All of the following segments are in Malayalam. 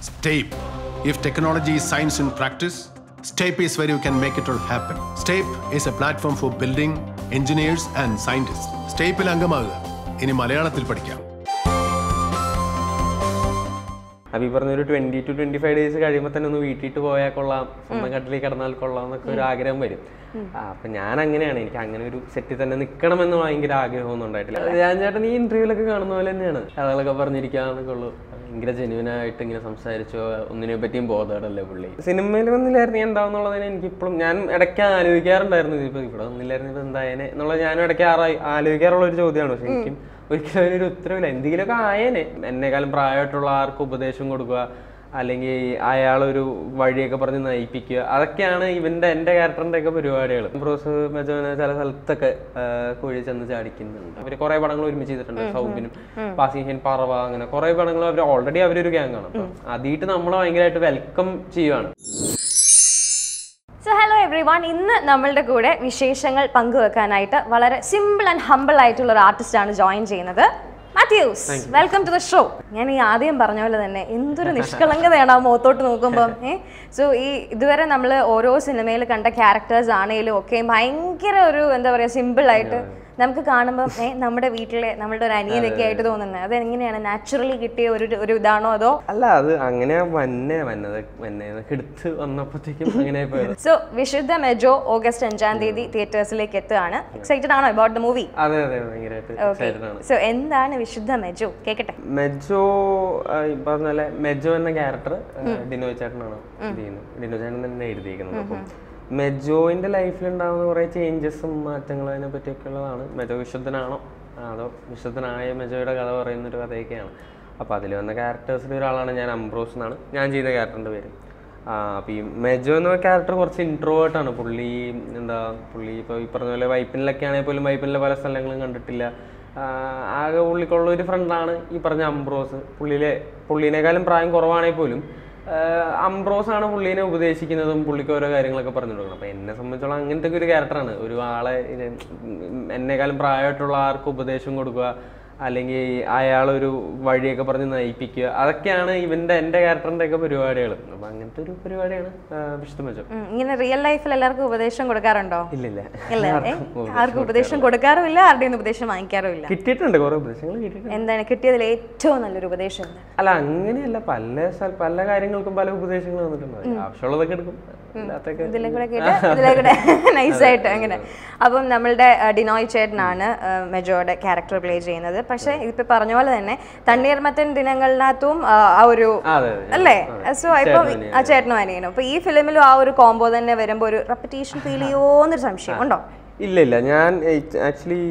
STAPE. If technology is science in practice, STAPE is where you can make it all happen. STAPE is a platform for building engineers and scientists. സ്റ്റേപ്പിൽ അംഗമാകുക ഇനി മലയാളത്തിൽ പഠിക്കാം അപ്പൊ ഈ പറഞ്ഞ ഒരു twenty two twenty five days കഴിയുമ്പോൾ തന്നെ ഒന്ന് വീട്ടിട്ട് പോയാൽ കൊള്ളാം സ്വന്തം കട്ടിലിൽ കിടന്നാൽ കൊള്ളാം എന്നൊക്കെ ഒരു ആഗ്രഹം വരും ആ, അപ്പൊ ഞാൻ അങ്ങനെയാണ് എനിക്ക് അങ്ങനെ ഒരു സെറ്റിൽ തന്നെ നിൽക്കണമെന്ന് ഭയങ്കര ആഗ്രഹമൊന്നും ഉണ്ടായിട്ടില്ല ഞാൻ ചേട്ടൻ ഈ ഇന്റർവ്യൂലൊക്കെ കാണുന്ന പോലെ തന്നെയാണ് കഥകളൊക്കെ പറഞ്ഞിരിക്കാന്നൊക്കെ ഉള്ളൂ ഭയങ്കര ജെന്യൂനായിട്ട് ഇങ്ങനെ സംസാരിച്ചോ ഒന്നിനെ പറ്റിയും ബോധമല്ലേ പുള്ളി സിനിമയിൽ വന്നില്ലായിരുന്നു ഞാൻ എന്താവുന്നുള്ളതിന് എനിക്കിപ്പോഴും ഞാൻ ഇടയ്ക്ക് ആലോചിക്കാറുണ്ടായിരുന്നു ഇപ്പൊ ഇവിടെ വന്നില്ലായിരുന്നു ഇപ്പൊ എന്തായനെ എന്നുള്ളത് ഞാനും ഇടയ്ക്ക് ആറായി ആലോചിക്കാറുള്ള ഒരു ചോദ്യമാണ് പക്ഷെ എനിക്കും ഒരിക്കലും അതിനൊരു ഉത്തരവില്ല എന്തെങ്കിലുമൊക്കെ ആയേനെ എന്നെക്കാളും പ്രായമായിട്ടുള്ള ആർക്ക് ഉപദേശം കൊടുക്കുക അല്ലെങ്കിൽ അയാളൊരു വഴിയൊക്കെ പറഞ്ഞ് നയിപ്പിക്കുക അതൊക്കെയാണ് ഇവന്റെ എന്റെ ക്യാരക്ടറിന്റെ ഒക്കെ പരിപാടികൾ ബ്രോസ് മെജോന ചില സ്ഥലത്തൊക്കെ ആ, കുഴി ചെന്ന് ചാടിക്കുന്നുണ്ട് അവര് കുറെ പടങ്ങൾ ഒരുമിച്ച് ചെയ്തിട്ടുണ്ട് സൗബിനും പാസിഹൻ പറവ അങ്ങനെ കുറെ പടങ്ങൾ അവർ ഓൾറെഡി അവരൊരു ഗ്യാങ് ആണ് അപ്പൊ അതിട്ട് നമ്മൾ ഭയങ്കരമായിട്ട് വെൽക്കം ചെയ്യുവാണ് സോ ഹലോ എവ്രി വൺ ഇന്ന് നമ്മളുടെ കൂടെ വിശേഷങ്ങൾ പങ്കുവെക്കാനായിട്ട് വളരെ സിമ്പിൾ ആൻഡ് ഹമ്പിൾ ആയിട്ടുള്ള ഒരു ആർട്ടിസ്റ്റാണ് ജോയിൻ ചെയ്യുന്നത് Mathews welcome to the show ഞാൻ ഈ ആദ്യം പറഞ്ഞ പോലെ തന്നെ എന്തൊരു നിഷ്കളങ്കതയാണ് ആ മുഖത്തോട്ട് നോക്കുമ്പം ഏ സോ ഈ ഇതുവരെ നമ്മൾ ഓരോ സിനിമയിൽ കണ്ട ക്യാരക്ടേഴ്സ് ആണെങ്കിലും ഒക്കെ ഭയങ്കര ഒരു എന്താ പറയുക സിമ്പിൾ ആയിട്ട് നമുക്ക് കാണുമ്പോൾ ഏ നമ്മുടെ വീട്ടിലെ നമ്മളുടെ ഒരു അനിയനൊക്കെ ആയിട്ട് തോന്നുന്നത് അതെങ്ങനെയാണ് നാച്ചുറലി കിട്ടിയ ഒരു ഒരു ഇതാണോ അതോ അല്ല അത് അങ്ങനെ വന്നെ വന്നത് വന്നെ എടുത്ത് വന്നപ്പോഴത്തേക്കും അങ്ങനെ പോയത് സോ വിശുദ്ധ മെജോ ഓഗസ്റ്റ് അഞ്ചാം തീയതി തിയേറ്റേഴ്സിലേക്ക് എത്തുകയാണ് എക്സൈറ്റഡ് ആണോ അബൌട്ട് ദ മൂവി അതെ അതെ ഭയങ്കരമായിട്ട് എക്സൈറ്റഡ് ആണ് സോ എന്താണ് വിശുദ്ധ മെജോ കേക്കട്ടെ മെജോ ആ, ഈ പറഞ്ഞ പോലെ മെജോ എന്ന ക്യാരക്ടർ ഡിനോ ചേട്ടനാണ് ഇത് ചെയ്യുന്നത് ഡിനോ ചേട്ടൻ തന്നെ എഴുതിയിരിക്കുന്നത് അപ്പം മെജോയിന്റെ ലൈഫിൽ ഉണ്ടാകുന്ന കുറെ ചേഞ്ചസും മാറ്റങ്ങളും അതിനെ പറ്റിയൊക്കെ ഉള്ളതാണ് മെജോ വിശുദ്ധനാണോ അതോ വിശുദ്ധനായ മെജോയുടെ കഥ പറയുന്ന ഒരു കഥയൊക്കെയാണ് അപ്പോൾ അതിൽ വന്ന ക്യാരക്ടേഴ്സിൽ ഒരാളാണ് ഞാൻ അംബ്രോസ് എന്നാണ് ഞാൻ ചെയ്യുന്ന ക്യാരക്ടറിന്റെ പേര് ആ, അപ്പൊ ഈ മെജോ എന്ന ക്യാരക്ടർ കുറച്ച് ഇൻട്രോവേർട്ട് ആണ് പുള്ളി എന്താ പുള്ളി ഇപ്പോൾ ഈ പറഞ്ഞ പോലെ വൈപ്പിനിലൊക്കെ ആണെങ്കിൽ പോലും വൈപ്പിനിലെ പല സ്ഥലങ്ങളും കണ്ടിട്ടില്ല ആ, ആകെ പുള്ളിക്കുള്ള ഒരു ഫ്രണ്ടാണ് ഈ പറഞ്ഞ അംബ്രോസ് പുള്ളിയിലെ പുള്ളീനേക്കാളും പ്രായം കുറവാണെങ്കിൽ പോലും ആ, അംബ്രോസ് ആണ് പുള്ളീനെ ഉപദേശിക്കുന്നതും പുള്ളിക്ക് ഓരോ കാര്യങ്ങളൊക്കെ പറഞ്ഞു കൊടുക്കണം അപ്പൊ എന്നെ സംബന്ധിച്ചോളം അങ്ങനത്തെ ഒക്കെ ഒരു ക്യാരക്ടറാണ് ഒരു ആളെ ഇത് എന്നെക്കാളും പ്രായമായിട്ടുള്ള ആർക്ക് ഉപദേശം കൊടുക്കുക അല്ലെങ്കിൽ അയാളൊരു വഴിയൊക്കെ പറഞ്ഞ് നയിപ്പിക്കുക അതൊക്കെയാണ് ഇവന്റെ എന്റെ ക്യാരക്ടറിന്റെ ഒക്കെ പരിപാടികൾ അപ്പൊ അങ്ങനത്തെ ഒരു പരിപാടിയാണ് ആ, വിശുദ്ധ മെച്ചം ഉം, ഇങ്ങനെ റിയൽ ലൈഫിൽ എല്ലാവർക്കും ഉപദേശം കൊടുക്കാറുണ്ടോ ഇല്ലില്ല ഇല്ല ഏ? ആർക്കും ഉപദേശം കൊടുക്കാറുമില്ല ആരുടെയും ഉപദേശം വാങ്ങിക്കാറുമില്ല കിട്ടിയിട്ടുണ്ട് കുറെ ഉപദേശങ്ങൾ കിട്ടിയിട്ടുണ്ട് എന്താണ് കിട്ടിയതിൽ ഏറ്റവും നല്ലൊരു ഉപദേശം എന്താണ്? അല്ല അങ്ങനെയല്ല പല സ്ഥല പല കാര്യങ്ങൾക്കും പല ഉപദേശങ്ങൾ വന്നിട്ടുണ്ട് ആവശ്യമുള്ളതൊക്കെ എടുക്കും അല്ലാത്തൊക്കെ ഇതിലെ കൂടെ കേട്ട് ഇതിലെ കൂടെ നൈസായിട്ട് അങ്ങനെ അപ്പം നമ്മളുടെ ആ, ഡിനോയ് ചേട്ടനാണ് ആ, മെജോയുടെ ക്യാരക്ടർ പ്ലേ ചെയ്യുന്നത് പക്ഷേ ഇപ്പൊ പറഞ്ഞ പോലെ തന്നെ തണ്ണീർമത്തൻ ദിനങ്ങളിനകത്തും ആ, ആ ഒരു അതെ അതെ അല്ലേ സോ ഇപ്പം ആ ചേട്ടനും അനിയനും അപ്പൊ ഈ ഫിലിമിലും ആ ഒരു കോംബോ തന്നെ വരുമ്പോൾ ഒരു റെപ്പറ്റേഷൻ ഫീൽ ചെയ്യുമോന്നൊരു സംശയം ഉണ്ടോ ഇല്ല ഇല്ല ഞാൻ ആക്ച്വലി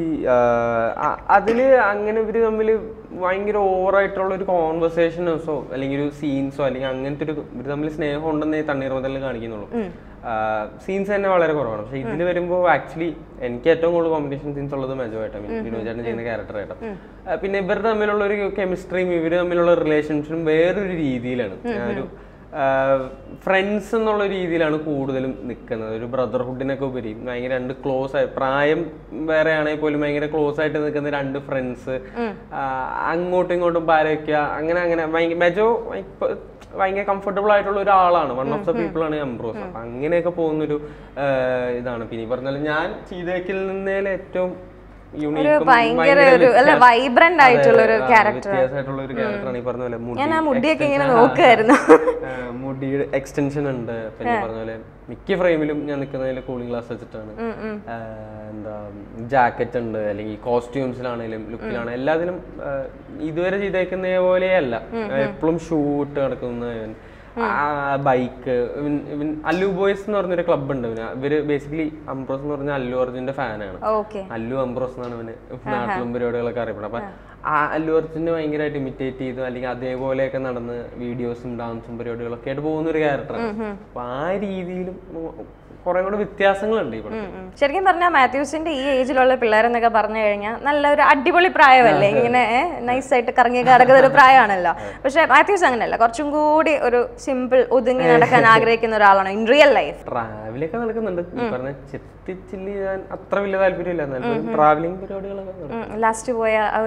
അതില് അങ്ങനെ ഇവര് തമ്മിൽ ഭയങ്കര ഓവറായിട്ടുള്ള ഒരു കോൺവെർസേഷനോസോ അല്ലെങ്കിൽ ഒരു സീൻസോ അല്ലെങ്കിൽ അങ്ങനത്തെ ഒരു ഇവര് തമ്മിൽ സ്നേഹം ഉണ്ടെന്നേ തണ്ണീർമതലിൽ കാണിക്കുന്നുള്ളൂ സീൻസ് തന്നെ വളരെ കുറവാണ് പക്ഷെ ഇതിന് വരുമ്പോൾ ആക്ച്വലി എനിക്ക് ഏറ്റവും കൂടുതൽ കോമ്പിനേഷൻ സീൻസ് ഉള്ളത് മെജോ ആയിട്ടാണ് വിനോദ് ചേട്ടൻ ചെയ്യുന്ന ക്യാരക്ടർ ആയിട്ടാണ് പിന്നെ ഇവർ തമ്മിലുള്ള ഒരു കെമിസ്ട്രിയും ഇവർ തമ്മിലുള്ള റിലേഷൻഷിപ്പും വേറൊരു രീതിയിലാണ് ഒരു ഫ്രണ്ട്സ് എന്നുള്ള രീതിയിലാണ് കൂടുതലും നിൽക്കുന്നത് ഒരു ബ്രദർഹുഡിനൊക്കെ ഉപരി ഭയങ്കര രണ്ട് ക്ലോസ് ആയി പ്രായം വേറെ ആണെങ്കിൽ പോലും ഭയങ്കര ക്ലോസ് ആയിട്ട് നിൽക്കുന്ന രണ്ട് ഫ്രണ്ട്സ് അങ്ങോട്ടും ഇങ്ങോട്ടും പാരവയ്ക്കുക അങ്ങനെ അങ്ങനെ ഭയങ്കര മെജോ ഇപ്പൊ ഭയങ്കര കംഫർട്ടബിൾ ആയിട്ടുള്ള ഒരാളാണ് വൺ ഓഫ് ദ പീപ്പിൾ ആണ് എംബ്രോസ് അപ്പൊ അങ്ങനെയൊക്കെ പോകുന്നൊരു ആ, ഇതാണ് പിന്നെ ഈ പറഞ്ഞാൽ ഞാൻ ചെയ്തേക്കിൽ നിന്നേൽ ഏറ്റവും ഒരു യൂണീക്കും ഭയങ്കര ഒരു അല്ല വൈബ്രന്റ് ആയിട്ടുള്ള ഒരു ക്യാരക്ടർ വ്യത്യാസമായിട്ടുള്ള ഒരു ക്യാരക്ടറാണ് ഈ പറഞ്ഞ പോലെ മുടി ഞാൻ ആ മുടിയൊക്കെ ഇങ്ങനെ extension- നോക്കുമായിരുന്നു ആ, മുടിയുടെ എക്സ്റ്റൻഷൻ ഉണ്ട് പിന്നെ പറഞ്ഞ പോലെ മിക്ക ഫ്രെയിമിലും ഞാൻ നിൽക്കുന്നതിൽ കൂളിംഗ് ഗ്ലാസ് വെച്ചിട്ടാണ് ആ, എന്താ ജാക്കറ്റ് ഉണ്ട് അല്ലെങ്കിൽ കോസ്റ്റ്യൂംസിലാണെങ്കിലും ലുക്കിലാണെങ്കിലും എല്ലാത്തിലും ആ, ഇതുവരെ ചെയ്തേക്കുന്ന പോലെയല്ല എപ്പോഴും ഷൂ ഇട്ട് നടക്കുന്ന ഇവൻ ബൈക്ക് ഇവൻ അല്ലു ബോയ്സ് എന്ന് പറഞ്ഞൊരു ക്ലബ് ഉണ്ട് ഇവന് ഇവര് ബേസിക്കലി അംബ്രോസ് എന്ന് പറഞ്ഞ അല്ലു അർജുന്റെ ഫാനാണ് ഓക്കെ അല്ലു അംബ്രോസ് എന്നാണ് അവന് നാട്ടിലും പരിപാടികളൊക്കെ അറിയപ്പെടുന്നത് അപ്പൊ ആ അല്ലു അർജുനെ ഭയങ്കരമായിട്ട് ഇമിറ്റേറ്റ് ചെയ്തു അല്ലെങ്കിൽ അതേപോലെയൊക്കെ നടന്ന് വീഡിയോസും ഡാൻസും പരിപാടികളൊക്കെ ആയിട്ട് പോകുന്ന ഒരു ക്യാരക്ടറാണ് അപ്പൊ ആ രീതിയിലും കുറെ കൂടെ വ്യത്യാസങ്ങളുണ്ട് ഇവിടെ ശരിക്കും പറഞ്ഞാൽ മാത്യൂസിന്റെ ഈ ഏജിലുള്ള പിള്ളേരെന്നൊക്കെ പറഞ്ഞു കഴിഞ്ഞാൽ നല്ല ഒരു അടിപൊളി പ്രായമല്ലേ ഇങ്ങനെ നൈസായിട്ട് കറങ്ങി കടക്കുന്ന ഒരു പ്രായമാണല്ലോ പക്ഷെ മാത്യൂസ് അങ്ങനെയല്ല കുറച്ചും കൂടി ഒരു സിമ്പിൾ ഒതുങ്ങി നടക്കാൻ ആഗ്രഹിക്കുന്ന ഒരാളാണ് ഇൻ റിയൽ ലൈഫ് ട്രാവലൊക്കെ നടക്കുന്നുണ്ട് ഈ പറഞ്ഞ ചെത്തിച്ചില്ലി ഞാൻ അത്ര വലിയ താല്പര്യമില്ല എന്നാലും ട്രാവലിംഗ് പരിപാടികളൊക്കെ നടക്കും ലാസ്റ്റ് പോയ ആ ഒരു ലൊക്കേഷൻ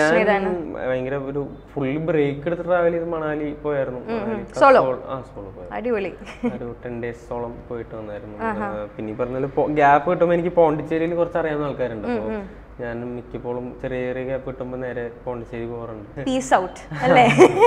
ഡെസ്റ്റിനേഷൻ ഏതാണ് ഭയങ്കര ഒരു ഫുള്ളി ബ്രേക്ക് എടുത്ത് ട്രാവൽ ചെയ്ത് മണാലി പോയായിരുന്നു മണാലി Solo? സോൾ- ആ സോളോ പോയത് അടിപൊളി ഒരു ടെൻ ഡേയ്സോളം പോയിട്ട് വന്നായിരുന്നു ആ, പിന്നെ ഈ പറഞ്ഞ ഗ്യാപ്പ് കിട്ടുമ്പോൾ എനിക്ക് പോണ്ടിച്ചേരിയിൽ കുറച്ച് അറിയാവുന്ന ആൾക്കാരുണ്ട് അപ്പോൾ ഞാൻ മിക്കപ്പോഴും ചെറിയ ചെറിയ ഗ്യാപ്പ് കിട്ടുമ്പോൾ നേരെ പോണ്ടിച്ചേരി പോകാറുണ്ട് പീസ് ഔട്ട് അല്ലേ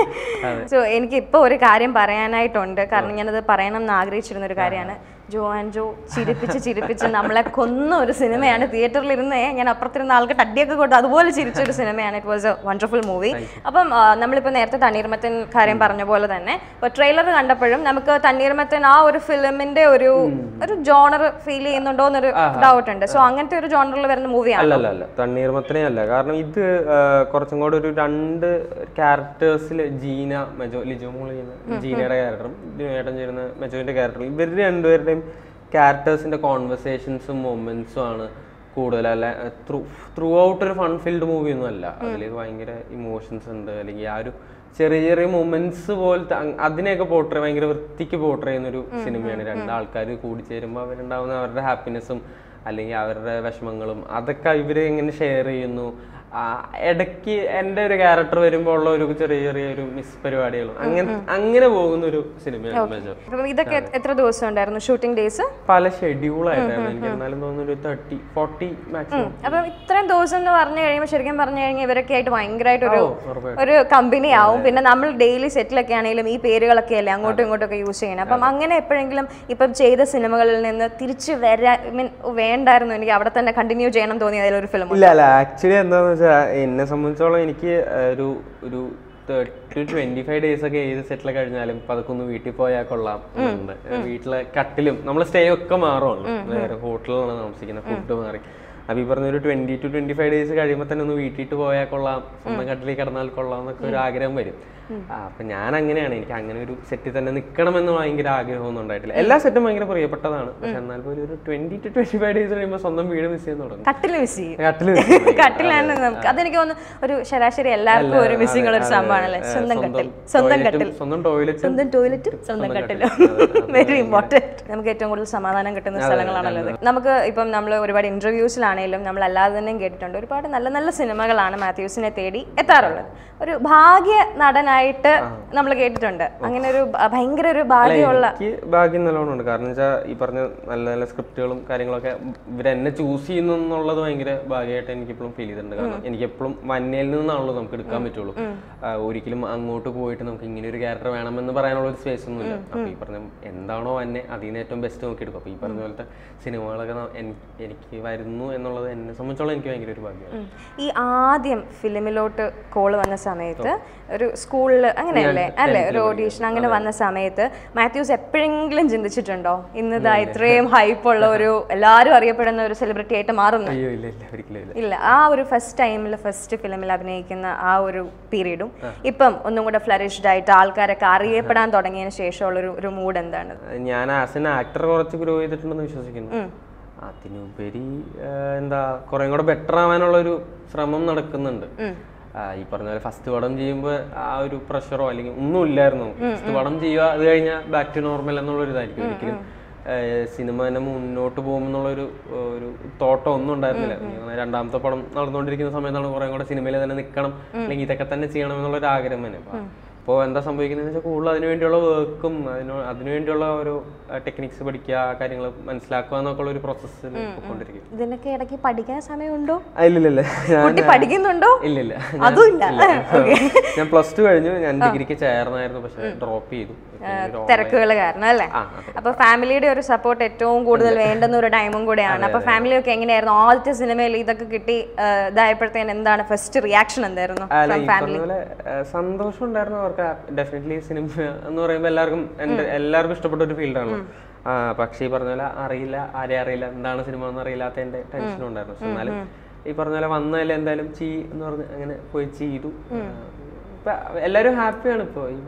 സോ എനിക്ക് ഇപ്പൊ ഒരു കാര്യം പറയാനായിട്ടുണ്ട് കാരണം ഞാനത് പറയണം എന്ന് ആഗ്രഹിച്ചിരുന്ന ഒരു കാര്യമാണ് ജോ ആൻഡ് ജോ ചിരിപ്പിച്ച് ചിരിപ്പിച്ച് നമ്മളെ കൊന്ന ഒരു സിനിമയാണ് തിയേറ്ററിൽ ഇരുന്നേ ഞാൻ അപ്പുറത്തിരുന്ന ആൾക്ക് ടഡിയൊക്കെ കൊണ്ട് അതുപോലെ ചിരിച്ച ഒരു സിനിമയാണ് it was a wonderful movie അപ്പം ആ, നമ്മളിപ്പോൾ നേരത്തെ തണ്ണീർമത്തൻ കാര്യം പറഞ്ഞ പോലെ തന്നെ ഇപ്പൊ ട്രെയിലർ കണ്ടപ്പോഴും നമുക്ക് തണ്ണീർമത്തൻ ആ ഒരു ഫിലിമിന്റെ ഒരു ഒരു ജോണർ ഫീൽ ചെയ്യുന്നുണ്ടോ എന്നൊരു ഡൗട്ട് ഉണ്ട് സോ അങ്ങനത്തെ ഒരു ജോണറിൽ വരുന്ന മൂവിയാണ് അല്ല അല്ല അല്ല തണ്ണീർമത്തനെ അല്ല കാരണം ഇത് ആ, കുറച്ചും കൂടെ ഒരു രണ്ട് ക്യാരക്ടേഴ്സിൽ ജീന മെജോ ലിജോ മോൾ ചെയ്യുന്ന ജീനയുടെ ക്യാരക്ടറും ഏട്ടൻ ചെയ്യുന്ന മെജോന്റെ ക്യാരക്ടറും ഇവർ രണ്ടുപേരുടെയും ക്യാരക്ടേഴ്സിന്റെ കോൺവെർസേഷൻസും മൊമെന്റ്സും ആണ് കൂടുതൽ അല്ല ത്രൂ ത്രൂ ഔട്ട് ഒരു ഫൺ ഫീൽഡ് മൂവി ഒന്നും അല്ല അതിൽ ഭയങ്കര ഇമോഷൻസ് ഉണ്ട് അല്ലെങ്കിൽ ആ ഒരു ചെറിയ ചെറിയ മൊമെന്റ്സ് പോലത്തെ അങ് അതിനെയൊക്കെ പോർട്രേ ഭയങ്കര വൃത്തിക്ക് പോർട്രേ ചെയ്യുന്ന ഒരു സിനിമയാണ് രണ്ടാൾക്കാർ കൂടിച്ചേരുമ്പോൾ അവരുണ്ടാവുന്ന അവരുടെ ഹാപ്പിനെസ്സും അല്ലെങ്കിൽ അവരുടെ വിഷമങ്ങളും അതൊക്കെ ഇവര് എങ്ങനെ ഷെയർ ചെയ്യുന്നു ആ, ഇടയ്ക്ക് എൻ്റെ ഒരു ക്യാരക്ടർ വരുമ്പോൾ ഉള്ള ഒരു ചെറിയ ചെറിയ ഒരു മിസ് പരിപാടികളും അങ്ങനെ അങ്ങനെ പോകുന്ന ഒരു സിനിമയാണ് മെജർ അപ്പം ഇതൊക്കെ എത്ര ദിവസം ഉണ്ടായിരുന്നു ഷൂട്ടിംഗ് ഡേയ്സ് പല ഷെഡ്യൂൾ ആയിട്ടായിരുന്നു എനിക്ക് എന്നാലും തോന്നുന്നു ഒരു തേർട്ടി ഫോർട്ടി മാക്സിമം അപ്പം ഇത്രയും ദിവസം എന്ന് പറഞ്ഞു കഴിയുമ്പോൾ ശരിക്കും പറഞ്ഞു കഴിഞ്ഞാൽ ഇവരൊക്കെ ആയിട്ട് ഭയങ്കരമായിട്ട് ഒരു ഉറപ്പായിട്ടും. ഒരു കമ്പനി ആവും പിന്നെ നമ്മൾ ഡെയിലി സെറ്റിലൊക്കെ ആണെങ്കിലും ഈ പേരുകളൊക്കെ അല്ലേ അങ്ങോട്ടും ഇങ്ങോട്ടും ഒക്കെ യൂസ് ചെയ്യണം അപ്പം അങ്ങനെ എപ്പോഴെങ്കിലും ഇപ്പം ചെയ്ത സിനിമകളിൽ നിന്ന് തിരിച്ച് വരാ മീൻ വേണ്ടായിരുന്നു എനിക്ക് അവിടെ തന്നെ കണ്ടിന്യൂ ചെയ്യണം തോന്നിയ അതിലൊരു ഫിലിം ഇല്ല അല്ല ആക്ച്വലി എന്താന്ന് വെച്ചാൽ എന്നെ സംബന്ധിച്ചോളം എനിക്ക് ഒരു ഒരു തേർട്ടി ട്വന്റി ഫൈവ് ഡേയ്സ് ഒക്കെ ഏത് സെറ്റിൽ കഴിഞ്ഞാലും പതുക്കെ ഒന്ന് വീട്ടിൽ പോയാൽ കൊള്ളാം എന്നുണ്ട്. വീട്ടിലെ കട്ടിലും നമ്മൾ സ്റ്റേ ഒക്കെ മാറുമല്ലോ വേറെ ഹോട്ടലിലാണ് താമസിക്കുന്നത് ഫുഡ് മാറി അപ്പൊ ഈ പറഞ്ഞ ഒരു twenty two twenty five days കഴിയുമ്പോൾ തന്നെ ഒന്ന് വീട്ടിട്ട് പോയാൽ കൊള്ളാം സ്വന്തം കട്ടിലിൽ കിടന്നാൽ കൊള്ളാം എന്നൊക്കെ ഒരു ആഗ്രഹം വരും ആ, അപ്പൊ ഞാൻ അങ്ങനെയാണ് എനിക്ക് അങ്ങനെ ഒരു സെറ്റിൽ തന്നെ നിൽക്കണമെന്ന് ഭയങ്കര ആഗ്രഹമൊന്നും ഉണ്ടായിട്ടില്ല എല്ലാ സെറ്റും ഭയങ്കര പ്രിയപ്പെട്ടതാണ് പക്ഷെ എന്നാൽ പോലും ഒരു twenty two twenty five days കഴിയുമ്പോൾ സ്വന്തം വീട് മിസ് ചെയ്യാൻ തുടങ്ങും കട്ടിൽ മിസ് ചെയ്യും കട്ടില് കട്ടിലാണ് നമുക്ക് അതെനിക്ക് തോന്നുന്നു ഒരു ശരാശരി എല്ലാവർക്കും ഒരു മിസ്സിംഗ് ഉള്ള ഒരു സംഭവമാണല്ലേ സ്വന്തം കട്ടിൽ സ്വന്തം കട്ടിൽ സ്വന്തം ടോയ്ലറ്റ് സ്വന്തം ടോയ്ലറ്റും സ്വന്തം കട്ടിലും വെരി ഇമ്പോർട്ടൻറ്റ് നമുക്ക് ഏറ്റവും കൂടുതൽ സമാധാനം കിട്ടുന്ന സ്ഥലങ്ങളാണല്ലോ ഇത് നമുക്ക് ഇപ്പം നമ്മൾ ഒരുപാട് ഇന്റർവ്യൂസിലാണെങ്കിലും നമ്മൾ അല്ലാതെ തന്നെയും കേട്ടിട്ടുണ്ട് ഒരുപാട് നല്ല നല്ല സിനിമകളാണ് മാത്യൂസിനെ തേടി എത്താറുള്ളത് ഒരു ഭാഗ്യ നടനായിട്ട് നമ്മൾ കേട്ടിട്ടുണ്ട് അങ്ങനെ ഒരു ഭ- ഭയങ്കര ഒരു ഭാഗ്യമുള്ള എനിക്ക് ഭാഗ്യം നല്ലോണം ഉണ്ട് കാരണം വെച്ചാൽ ഈ പറഞ്ഞ നല്ല നല്ല സ്ക്രിപ്റ്റുകളും കാര്യങ്ങളൊക്കെ ഇവരെന്നെ ചൂസ് ചെയ്യുന്നു എന്നുള്ളത് ഭയങ്കര ഭാഗ്യമായിട്ട് എനിക്ക് ഇപ്പോഴും ഫീൽ ചെയ്തിട്ടുണ്ട് കാരണം എനിക്ക് എപ്പോഴും വന്നയിൽ നിന്നാണല്ലോ നമുക്ക് എടുക്കാൻ പറ്റുള്ളൂ ആ, ഒരിക്കലും അങ്ങോട്ട് പോയിട്ട് നമുക്ക് ഇങ്ങനെ ഒരു ക്യാരക്ടർ വേണമെന്ന് പറയാനുള്ള ഒരു സ്പേസ് ഒന്നുമില്ല അപ്പൊ ഈ പറഞ്ഞ എന്താണോ വന്നെ അതിൽ നിന്ന് ഏറ്റവും ബെസ്റ്റ് നോക്കി എടുക്കും അപ്പൊ ഈ പറഞ്ഞ പോലത്തെ സിനിമകളൊക്കെ ന- എൻ- എനിക്ക് വരുന്നു എന്നുള്ളത് എന്നെ സംബന്ധിച്ചോളം എനിക്ക് ഭയങ്കര ഒരു ഭാഗ്യമാണ് ഉം. ഈ ആദ്യം ഫിലിമിലോട്ട് കോൾ വന്ന സമയത്ത് ഒരു സ്കൂളിൽ അങ്ങനെയല്ലേ അല്ലേ ഒരു ഓഡീഷൻ അങ്ങനെ വന്ന സമയത്ത് മാത്യൂസ് എപ്പോഴെങ്കിലും ചിന്തിച്ചിട്ടുണ്ടോ ഇന്നിതാ ഇത്രയും ഹൈപ്പുള്ള ഒരു എല്ലാവരും അറിയപ്പെടുന്ന ഒരു സെലിബ്രിറ്റി ആയിട്ട് മാറുന്നു അയ്യോ ഇല്ല ഇല്ല ഒരിക്കലും ഇല്ല ഇല്ല ആ ഒരു ഫസ്റ്റ് ടൈമിൽ ഫസ്റ്റ് ഫിലിമിൽ അഭിനയിക്കുന്ന ആ ഒരു പീരീഡും ഇപ്പം ഒന്നും കൂടെ ഫ്ലറിഷ്ഡ് ആയിട്ട് ആൾക്കാരൊക്കെ അറിയപ്പെടാൻ തുടങ്ങിയതിന് ശേഷമുള്ള ഒരു ഒരു മൂഡ് എന്താണ് ഞാൻ ആസ് എൻ ആക്ടർ കുറച്ച് ഗ്രോ ചെയ്തിട്ടുണ്ടെന്ന് വിശ്വസിക്കുന്നു അതിനുപരി ആ, എന്താ കുറേ കൂടെ ബെറ്റർ ആവാനുള്ള ഒരു ശ്രമം നടക്കുന്നുണ്ട് ആ, ഈ പറഞ്ഞ പോലെ ഫസ്റ്റ് പടം ചെയ്യുമ്പോൾ ആ ഒരു പ്രഷറോ അല്ലെങ്കിൽ ഒന്നും ഇല്ലായിരുന്നു ഫസ്റ്റ് പടം ചെയ്യുക അത് കഴിഞ്ഞാൽ ബാക്ക് ടു നോർമൽ എന്നുള്ള ഒരു ഇതായിരിക്കും ഒരിക്കലും ആ, സിനിമ തന്നെ മുന്നോട്ട് പോകുമെന്നുള്ളൊരു ഒരു തോട്ടം ഒന്നും ഉണ്ടായിരുന്നില്ല എനിക്ക് തോന്നുന്നു രണ്ടാമത്തെ പടം നടന്നുകൊണ്ടിരിക്കുന്ന സമയത്താണ് കുറേ കൂടെ സിനിമയിൽ തന്നെ നിൽക്കണം അല്ലെങ്കിൽ ഇതൊക്കെ തന്നെ ചെയ്യണം എന്നുള്ള ഒരു ആഗ്രഹം തന്നെ അപ്പൊ അപ്പോൾ എന്താ സംഭവിക്കുന്നത് വെച്ചാൽ കൂടുതൽ അതിനു വേണ്ടിയുള്ള വർക്കും അതിനു അതിനുവേണ്ടിയുള്ള ഓരോ ടെക്നിക്സ് പഠിക്കുക കാര്യങ്ങൾ മനസ്സിലാക്കുക എന്നൊക്കെ ഉള്ള ഒരു പ്രോസസ്സിൽ പോയിക്കൊണ്ടിരിക്കും ഇതിനൊക്കെ ഇടയ്ക്ക് പഠിക്കാൻ സമയമുണ്ടോ ഇല്ലില്ല ഞാൻ കുട്ടി പഠിക്കുന്നുണ്ടോ ഇല്ലില്ല അതും ഇല്ല ഞാൻ പ്ലസ് ടു കഴിഞ്ഞു ഞാൻ ഡിഗ്രിക്ക് ചേർന്നായിരുന്നു പക്ഷെ ഡ്രോപ്പ് ചെയ്തു പിന്നെ ഒരു തിരക്കുകൾ കാരണം അല്ലേ ആ, അതെ. അപ്പൊ ഫാമിലിയുടെ ഒരു സപ്പോർട്ട് ഏറ്റവും കൂടുതൽ വേണ്ടുന്ന ഒരു ടൈമും കൂടെയാണ് അപ്പൊ ഫാമിലി ഒക്കെ എങ്ങനെയായിരുന്നു ആദ്യത്തെ സിനിമയിൽ ഇതൊക്കെ കിട്ടി ആ, ഇതായപ്പോഴത്തേന് എന്താണ് ഫസ്റ്റ് റിയാക്ഷൻ എന്തായിരുന്നു അല്ല ഈ പറഞ്ഞ പോലെ ഏഹ്, സന്തോഷം ഉണ്ടായിരുന്നു അവർക്ക് ഡെഫിനറ്റ്ലി സിനിമ എന്ന് പറയുമ്പോൾ എല്ലാവർക്കും എൻ്റെ എല്ലാവർക്കും ഇഷ്ടപ്പെട്ട ഒരു ഫീൽഡാണ് ആ പക്ഷേ ഈ പറഞ്ഞ പോലെ അറിയില്ല ആരെ അറിയില്ല എന്താണ് സിനിമ എന്ന് അറിയില്ലാത്തതിന്റെ ടെൻഷനും ഉണ്ടായിരുന്നു പക്ഷെ എന്നാലും ഈ പറഞ്ഞ പോലെ വന്നതിൽ എന്തായാലും ചീ എന്ന് പറഞ്ഞ് അങ്ങനെ പോയി ചെയ്തു ഇപ്പൊ എല്ലാവരും ഹാപ്പിയാണ് ഇപ്പോൾ ഈ പറഞ്ഞ പോലെ